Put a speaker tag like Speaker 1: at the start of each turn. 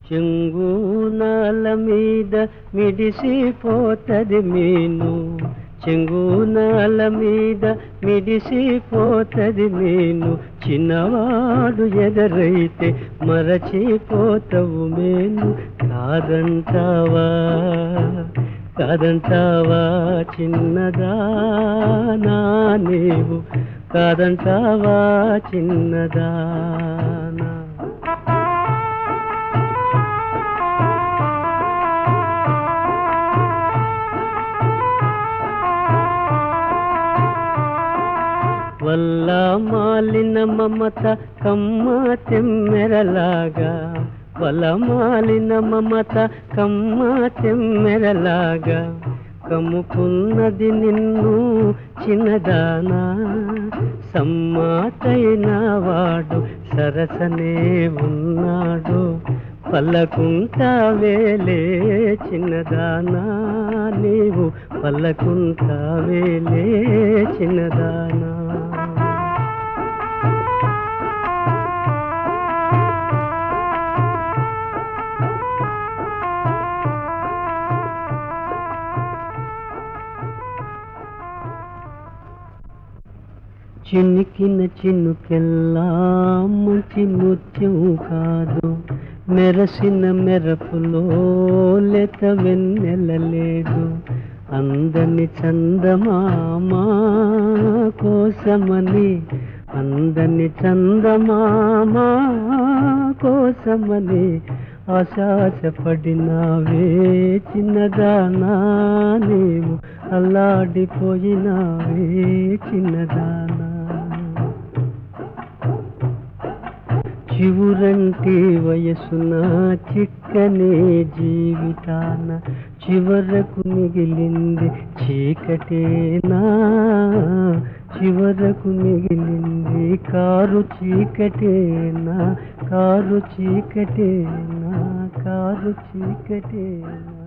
Speaker 1: చెంగునాల మీద మిడిసిపోతది మీను చెంగునాల మీద మిడిసిపోతది మీను చిన్నవాడు ఎదరైతే మరచిపోతవు మేను కాదంటావా కాదంటావా చిన్నదానా నీవు కాదంటావా చిన్నదానా వల్ల మాలిన మమత కమ్మ తెమ్మెరలాగా వల్ల మాలిన మమత కమ్మ తెమ్మెరలాగా కమ్ముకున్నది నిన్ను చిన్నదానా సమ్మాటైన వాడు సరసనే ఉన్నాడు పల్లకుంటావేలే చిన్నదానా నీవు పల్లకుంటావేలే చిన్నదానా చినికిన చినుకెల్లా మంచి ముత్యం కాదు మెరసిన మెరపులో లేత వెన్నెలలేదు అందని చందమామా కోసమని అందని చందమామా కోసమని ఆశాసపడినావే చిన్నదానా నీవు అల్లాడిపోయినావే చిన్నదానా చివురంటి వయసున చిక్కనే జీవితాన చివరకు మిగిలింది చీకటేనా చివరకు మిగిలింది కారు చీకటేనా కారు చీకటేనా కారు చీకటేనా